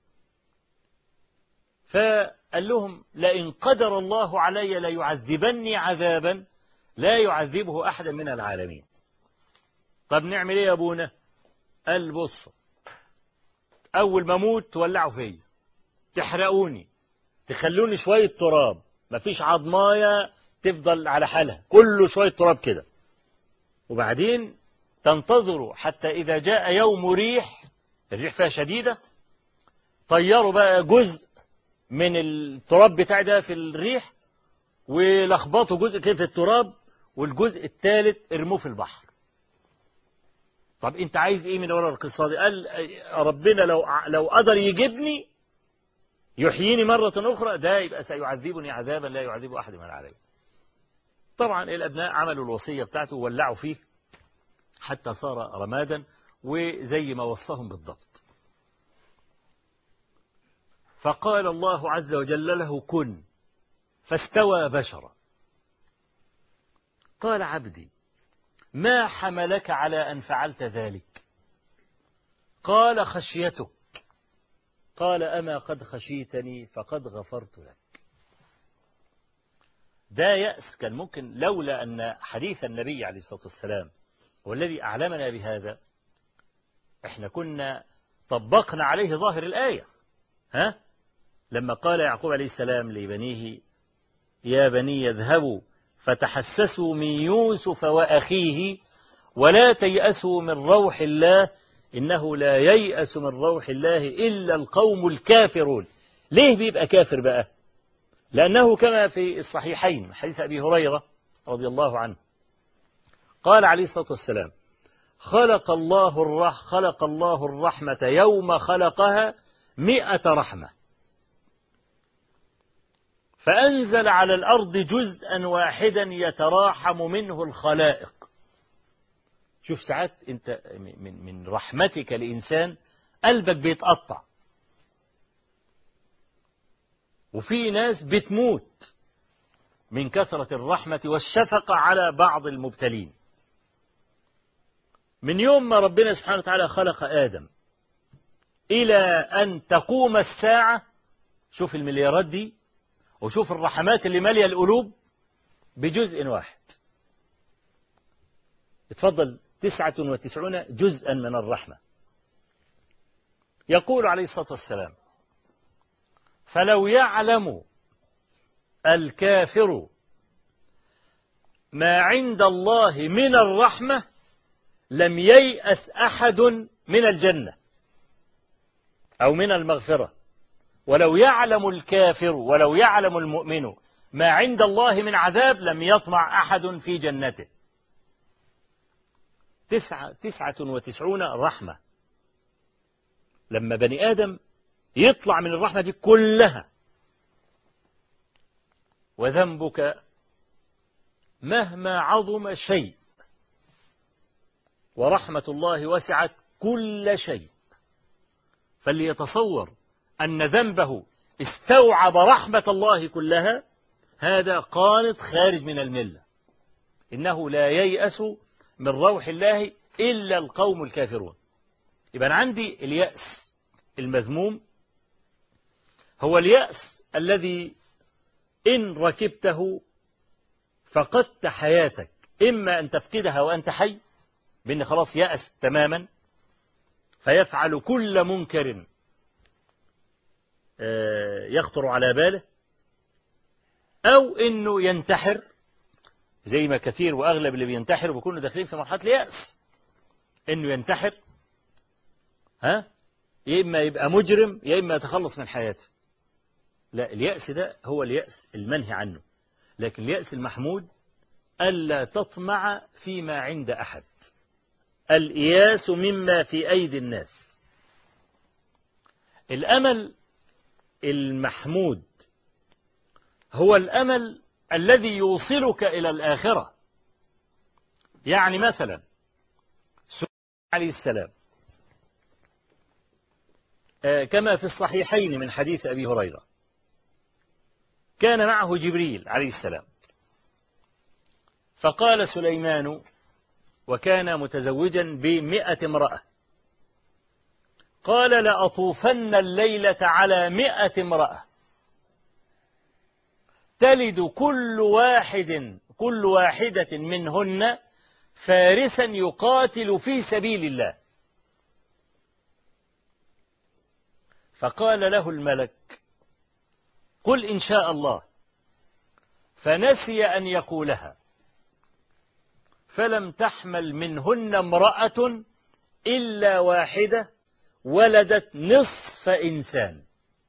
فقال لهم لئن قدر الله علي ليعذبني عذابا لا يعذبه أحد من العالمين طب نعمل ايه يا ابونا قال بص اول ما اموت تولعوا فيا تحرقوني تخلوني شوية تراب مفيش عضماية تفضل على حالها كله شوية تراب كده وبعدين تنتظروا حتى إذا جاء يوم ريح الريح فيها شديدة طيروا بقى جزء من التراب بتاع ده في الريح ولخبطوا جزء كده في التراب والجزء الثالث ارموه في البحر طب انت عايز ايه من ورا القصه دي قال ربنا لو لو قدر يجيبني يحييني مرة أخرى ده يبقى سيعذبني عذابا لا يعذب أحد من العالمين طبعا الأبناء عملوا الوصية بتاعته وولعوا فيه حتى صار رمادا وزي ما وصاهم بالضبط فقال الله عز وجل له كن فاستوى بشرا قال عبدي ما حملك على أن فعلت ذلك قال خشيتك قال أما قد خشيتني فقد غفرت لك ده يأس كان ممكن لولا أن حديث النبي عليه الصلاة والسلام والذي أعلمنا بهذا احنا كنا طبقنا عليه ظاهر الآية ها لما قال يعقوب عليه السلام لبنيه يا بني اذهبوا فتحسسوا من يوسف وأخيه ولا تيأسوا من روح الله إنه لا ييأس من روح الله إلا القوم الكافرون ليه بيبقى كافر بقى لأنه كما في الصحيحين حديث أبي هريرة رضي الله عنه قال عليه الصلاة والسلام خلق الله الرح خلق الله الرحمة يوم خلقها مئة رحمة فأنزل على الأرض جزءا واحدا يتراحم منه الخلائق شوف ساعات انت من من رحمتك لانسان قلبك بيتقطع وفي ناس بتموت من كثرة الرحمة والشفقة على بعض المبتلين من يوم ما ربنا سبحانه وتعالى خلق آدم إلى أن تقوم الساعة شوف المليارات دي وشوف الرحمات اللي مالية القلوب بجزء واحد اتفضل تسعة وتسعون جزءا من الرحمة يقول عليه الصلاة والسلام فلو يعلم الكافر ما عند الله من الرحمة لم ييأس أحد من الجنة أو من المغفرة ولو يعلم الكافر ولو يعلم المؤمن ما عند الله من عذاب لم يطمع أحد في جنته تسعة, تسعة وتسعون رحمة لما بني آدم يطلع من الرحمة دي كلها وذنبك مهما عظم شيء ورحمة الله وسعت كل شيء فليتصور أن ذنبه استوعب رحمة الله كلها هذا قانط خارج من الملة إنه لا ييأس من روح الله إلا القوم الكافرون يبقى أنا عندي اليأس المذموم هو اليأس الذي إن ركبته فقدت حياتك إما أن تفقدها وأنت حي بأن خلاص يأس تماما فيفعل كل منكر يخطر على باله أو أنه ينتحر زي ما كثير وأغلب اللي بينتحروا بيكونوا داخلين في مرحلة اليأس أنه ينتحر ها يا إما يبقى مجرم يا إما يتخلص من حياته لا اليأس ده هو اليأس المنهي عنه لكن اليأس المحمود ألا تطمع فيما عند أحد الإياس مما في أيدي الناس الأمل المحمود هو الأمل الذي يوصلك إلى الآخرة يعني مثلا عليه السلام كما في الصحيحين من حديث أبي هريرة كان معه جبريل عليه السلام فقال سليمان وكان متزوجا بمئة امرأة قال لأطوفن الليلة على مئة امرأة تلد كل واحد كل واحدة منهن فارسا يقاتل في سبيل الله فقال له الملك قل إن شاء الله فنسي أن يقولها فلم تحمل منهن امرأة إلا واحدة ولدت نصف إنسان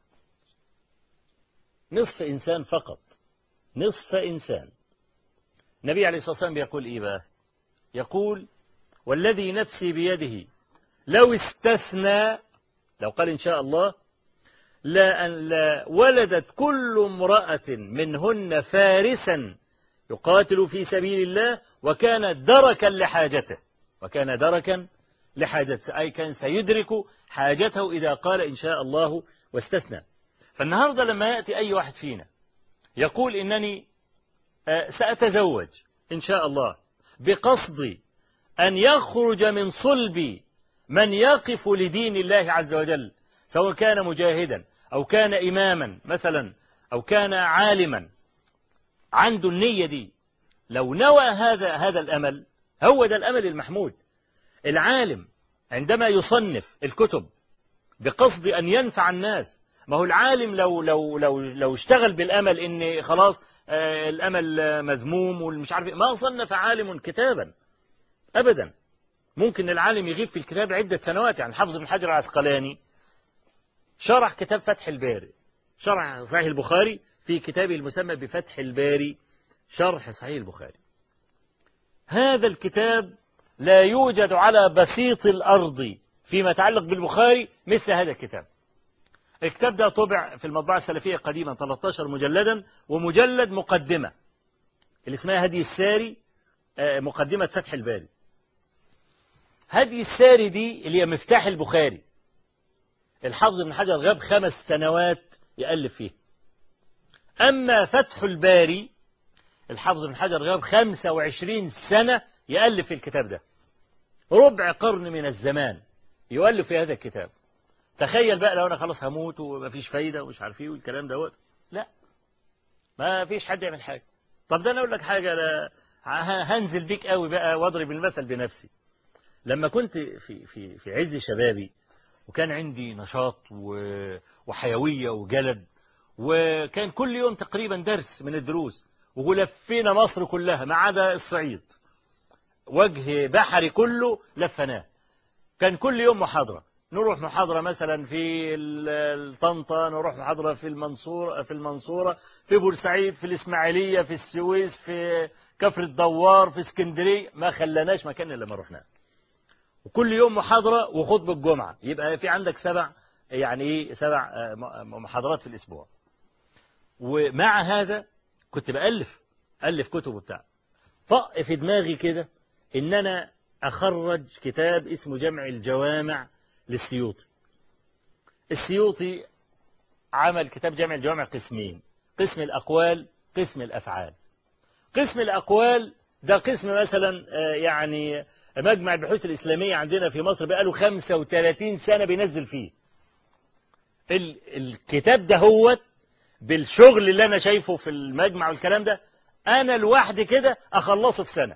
نصف إنسان فقط نصف إنسان النبي عليه الصلاة والسلام بيقول إيه بقى يقول والذي نفسي بيده لو استثنى لو قال إن شاء الله لا أن لا ولدت كل امرأة منهن فارسا يقاتل في سبيل الله وكان دركا لحاجته وكان دركا لحاجته أي كان سيدرك حاجته إذا قال إن شاء الله واستثنى فالنهاردة لما يأتي أي واحد فينا يقول إنني سأتزوج إن شاء الله بقصد أن يخرج من صلب من يقف لدين الله عز وجل سواء كان مجاهدا أو كان إماما مثلا أو كان عالما عنده النية دي لو نوى هذا هذا الأمل هو ده الأمل المحمود العالم عندما يصنف الكتب بقصد أن ينفع الناس ما هو العالم لو لو لو لو اشتغل بالأمل إن خلاص آه الأمل مذموم والمش عارف ما صنف عالم كتابا أبدا ممكن العالم يغيب في الكتاب عدة سنوات يعني حافظ بن حجر العسقلاني شرح كتاب فتح الباري شرح صحيح البخاري في كتابه المسمى بفتح الباري شرح صحيح البخاري هذا الكتاب لا يوجد على بسيط الأرض فيما يتعلق بالبخاري مثل هذا الكتاب الكتاب ده طبع في المطبعة السلفية قديما 13 مجلدا ومجلد مقدمة اللي اسمها هدي الساري مقدمة فتح الباري هدي الساري دي اللي هي مفتاح البخاري الحافظ بن حجر غاب خمس سنوات يألف فيه أما فتح الباري الحافظ بن حجر غاب 25 سنة يألف في الكتاب ده ربع قرن من الزمان يؤلف في هذا الكتاب تخيل بقى لو أنا خلاص هموت ومفيش فايدة ومش عارف ايه والكلام دوت لا ما فيش حد يعمل حاجة طب ده أنا أقول لك حاجة لا هنزل بيك قوي بقى واضرب المثل بنفسي لما كنت في في في عز شبابي وكان عندي نشاط وحيوية وجلد وكان كل يوم تقريبا درس من الدروس ولفينا مصر كلها ما عدا الصعيد وجه بحري كله لفناه كان كل يوم محاضرة نروح محاضرة مثلا في طنطا نروح محاضرة في المنصورة في المنصورة في بورسعيد في الإسماعيلية في السويس في كفر الدوار في اسكندرية ما خلاناش مكان إلا ما رحناه وكل يوم محاضرة وخطبة الجمعة يبقى في عندك سبع يعني ايه سبع محاضرات في الأسبوع ومع هذا كنت بألف ألف كتب وبتاع طق في دماغي كده إن أنا أخرج كتاب اسمه جمع الجوامع للسيوطي السيوطي عمل كتاب جامع الجوامع قسمين قسم الأقوال قسم الأفعال قسم الأقوال ده قسم مثلا آه، يعني مجمع البحوث الإسلامية عندنا في مصر بقاله 35 سنة بينزل فيه الكتاب ده هو بالشغل اللي أنا شايفه في المجمع والكلام ده أنا لوحدي كده أخلصه في سنة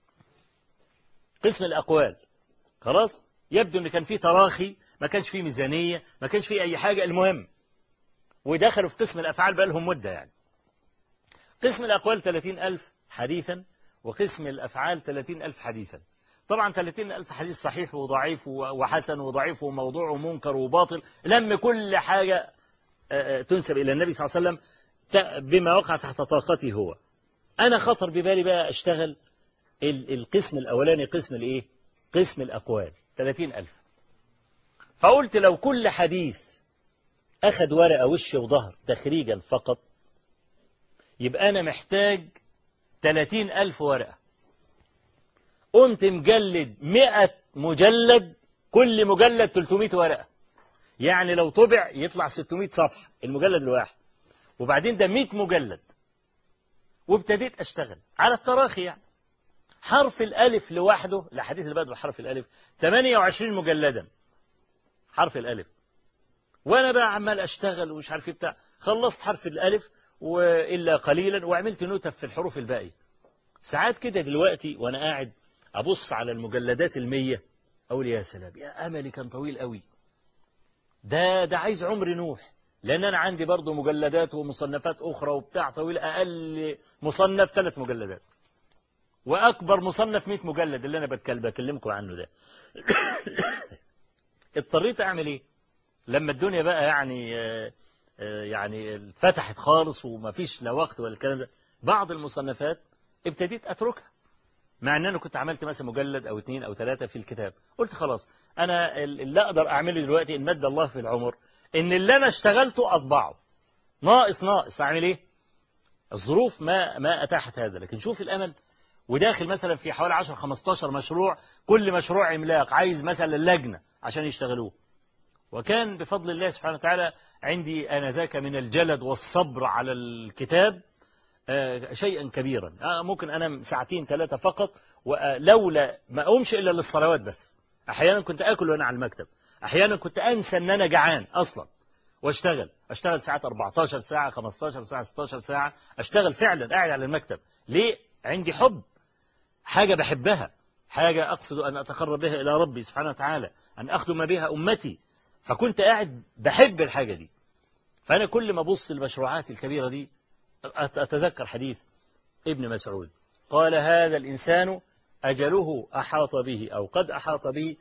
قسم الأقوال خلاص يبدو أن كان فيه تراخي ما كانش فيه ميزانية ما كانش فيه أي حاجة المهم ودخلوا في قسم الأفعال بقى لهم مدة يعني قسم الأقوال 30 ألف حديثا وقسم الأفعال 30 ألف حديثا طبعا 30 ألف حديث صحيح وضعيف وحسن وضعيف وموضوع ومنكر وباطل لم كل حاجة تنسب إلى النبي صلى الله عليه وسلم بما وقع تحت طاقته هو أنا خطر ببالي بقى أشتغل القسم الأولاني قسم الإيه قسم الأقوال 30 ألف فقلت لو كل حديث أخذ ورقة وش وظهر تخريجا فقط يبقى أنا محتاج 30 ألف ورقة قمت مجلد 100 مجلد كل مجلد 300 ورقة يعني لو طبع يطلع 600 صفحة المجلد الواحد وبعدين ده 100 مجلد وابتديت أشتغل على التراخي يعني حرف الألف لوحده الحديث اللي بدأ بحرف الألف 28 مجلدا حرف الألف وأنا بقى عمال أشتغل ومش عارف إيه بتاع خلصت حرف الألف وإلا قليلا وعملت نوتة في الحروف الباقية ساعات كده دلوقتي وأنا قاعد أبص على المجلدات المية أقول يا سلام يا أملي كان طويل قوي ده ده عايز عمر نوح لأن أنا عندي برضه مجلدات ومصنفات أخرى وبتاع طويل أقل مصنف ثلاث مجلدات وأكبر مصنف 100 مجلد اللي أنا بكلمكم عنه ده اضطريت أعمل إيه لما الدنيا بقى يعني آه، آه، يعني اتفتحت خالص وما فيش لا وقت ولا الكلام ده بعض المصنفات ابتديت أتركها مع ان انا كنت عملت مثلا مجلد او اثنين او ثلاثة في الكتاب قلت خلاص انا اللي اقدر اعمله دلوقتي ان مد الله في العمر ان اللي انا اشتغلته اطبعه ناقص ناقص اعمل ايه الظروف ما ما اتاحت هذا لكن شوف الامل وداخل مثلا في حوالي 10 15 مشروع كل مشروع عملاق عايز مثلا لجنه عشان يشتغلوه وكان بفضل الله سبحانه وتعالى عندي آنذاك من الجلد والصبر على الكتاب آه، شيئا كبيرا آه، ممكن أنام ساعتين ثلاثة فقط ولولا ما أقومش إلا للصلوات بس أحيانا كنت آكل وأنا على المكتب أحيانا كنت أنسى أن أنا جعان أصلا واشتغل اشتغل ساعات 14 ساعة 15 ساعة 16 ساعة اشتغل فعلا قاعد على المكتب ليه عندي حب حاجة بحبها حاجة أقصد أن أتقرب بها إلى ربي سبحانه وتعالى أن أخدم بها أمتي فكنت قاعد بحب الحاجة دي فأنا كل ما أبص المشروعات الكبيرة دي أتذكر حديث ابن مسعود قال هذا الإنسان أجله أحاط به أو قد أحاط به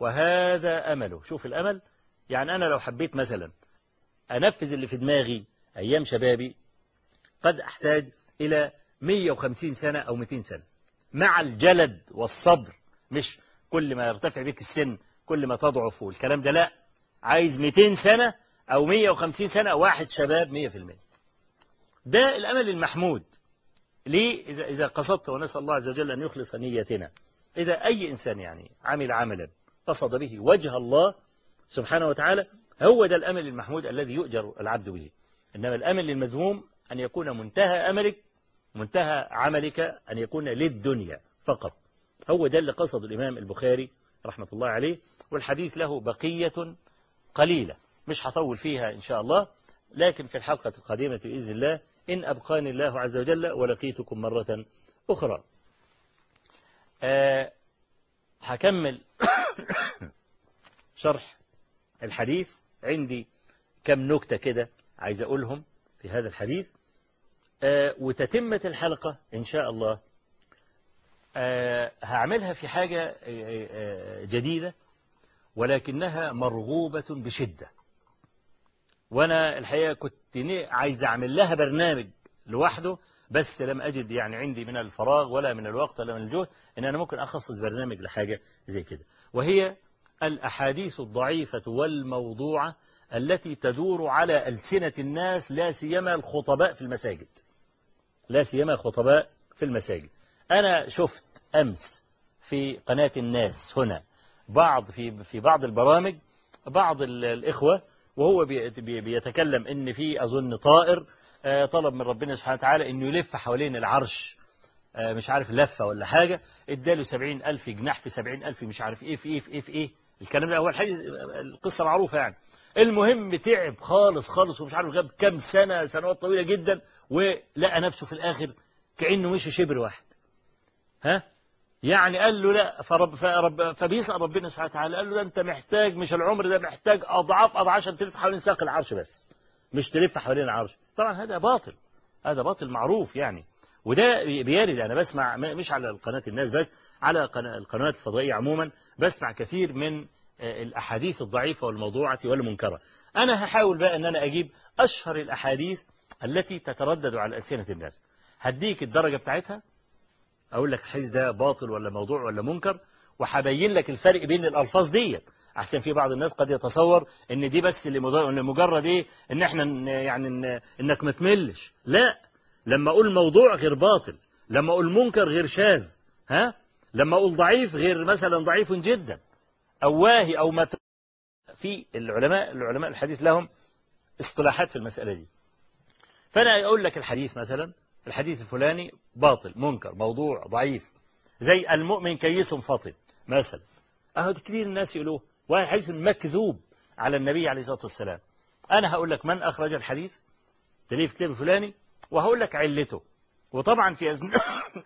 وهذا أمله شوف الأمل يعني أنا لو حبيت مثلا أنفذ اللي في دماغي أيام شبابي قد أحتاج إلى 150 سنة أو 200 سنة مع الجلد والصبر مش كل ما يرتفع بك السن كل ما تضعف والكلام ده لا عايز 200 سنة أو 150 سنة واحد شباب 100% ده الأمل المحمود ليه إذا, إذا قصدت ونسأل الله عز وجل أن يخلص نيتنا إذا أي إنسان يعني عمل عملا قصد به وجه الله سبحانه وتعالى هو ده الأمل المحمود الذي يؤجر العبد به إنما الأمل المذموم أن يكون منتهى أملك منتهى عملك أن يكون للدنيا فقط هو ده اللي قصد الإمام البخاري رحمة الله عليه والحديث له بقية قليلة مش هطول فيها إن شاء الله لكن في الحلقة القادمة بإذن الله إن أبقاني الله عز وجل ولقيتكم مرة أخرى أه هكمل شرح الحديث عندي كم نكتة كده عايز أقولهم في هذا الحديث أه وتتمة الحلقة إن شاء الله أه هعملها في حاجة آه، آه، جديدة ولكنها مرغوبة بشدة وأنا الحقيقة كنت عايز أعمل لها برنامج لوحده بس لم أجد يعني عندي من الفراغ ولا من الوقت ولا من الجهد إن أنا ممكن أخصص برنامج لحاجة زي كده وهي الأحاديث الضعيفة والموضوعة التي تدور على ألسنة الناس لا سيما الخطباء في المساجد لا سيما الخطباء في المساجد أنا شفت أمس في قناة الناس هنا بعض في في بعض البرامج بعض الإخوة وهو بيتكلم إن في أظن طائر طلب من ربنا سبحانه وتعالى إنه يلف حوالين العرش مش عارف لفة ولا حاجة اداله سبعين ألف جناح في سبعين ألف مش عارف إيه في إيه في إيه في إيه الكلام ده أول حاجة القصة معروفة يعني المهم تعب خالص خالص ومش عارف غاب كام سنة سنوات طويلة جدا ولقى نفسه في الآخر كأنه مشي شبر واحد ها يعني قال له لا فرب فرب فبيسأل ربنا سبحانه وتعالى قال له ده أنت محتاج مش العمر ده محتاج أضعاف أضعاف عشان تلف حوالين ساق العرش بس مش تلف حوالين العرش طبعا هذا باطل هذا باطل معروف يعني وده بيارد أنا بسمع مش على قناة الناس بس على القنوات الفضائية عموما بسمع كثير من الأحاديث الضعيفة والموضوعة والمنكرة أنا هحاول بقى أن أنا أجيب أشهر الأحاديث التي تتردد على ألسنة الناس هديك الدرجة بتاعتها أقول لك الحديث ده باطل ولا موضوع ولا منكر وهبين لك الفرق بين الألفاظ ديت عشان في بعض الناس قد يتصور ان دي بس لمجرد ايه ان احنا يعني إن انك ما تملش لا لما اقول موضوع غير باطل لما اقول منكر غير شاذ ها لما اقول ضعيف غير مثلا ضعيف جدا او واهي او مت في العلماء العلماء الحديث لهم اصطلاحات في المسألة دي فأنا أقول لك الحديث مثلا الحديث الفلاني باطل منكر موضوع ضعيف زي المؤمن كيس فاطن مثلا أهو كثير الناس يقولوه وهذا حديث مكذوب على النبي عليه الصلاة والسلام أنا هقول لك من أخرج الحديث تلاقيه في كتاب الفلاني وهقول لك علته وطبعا في أثناء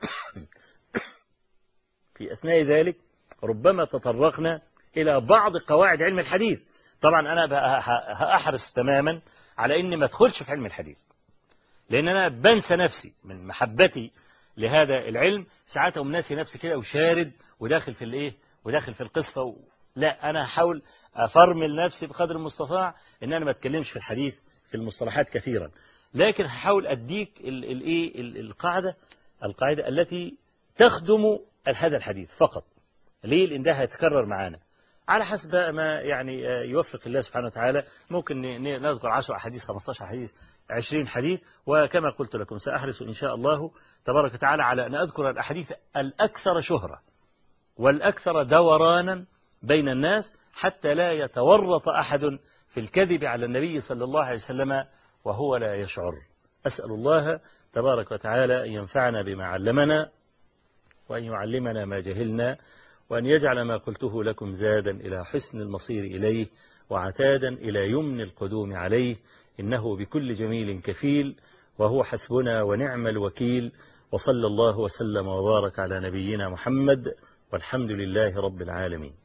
في أثناء ذلك ربما تطرقنا إلى بعض قواعد علم الحديث طبعا أنا هأحرص تماما على إني ما أدخلش في علم الحديث لأن أنا بنسى نفسي من محبتي لهذا العلم ساعات أقوم ناسي نفسي كده وشارد وداخل في الإيه وداخل في القصة و... لا أنا هحاول أفرمل نفسي بقدر المستطاع إن أنا ما أتكلمش في الحديث في المصطلحات كثيرا لكن هحاول أديك الإيه القاعدة القاعدة التي تخدم هذا الحديث فقط ليه لأن ده هيتكرر معانا على حسب ما يعني يوفق الله سبحانه وتعالى ممكن نذكر 10 حديث 15 حديث 20 حديث وكما قلت لكم سأحرص إن شاء الله تبارك وتعالى على أن أذكر الأحاديث الأكثر شهرة والأكثر دورانا بين الناس حتى لا يتورط أحد في الكذب على النبي صلى الله عليه وسلم وهو لا يشعر أسأل الله تبارك وتعالى أن ينفعنا بما علمنا وأن يعلمنا ما جهلنا وأن يجعل ما قلته لكم زادا إلى حسن المصير إليه وعتادا إلى يمن القدوم عليه إنه بكل جميل كفيل وهو حسبنا ونعم الوكيل وصلى الله وسلم وبارك على نبينا محمد والحمد لله رب العالمين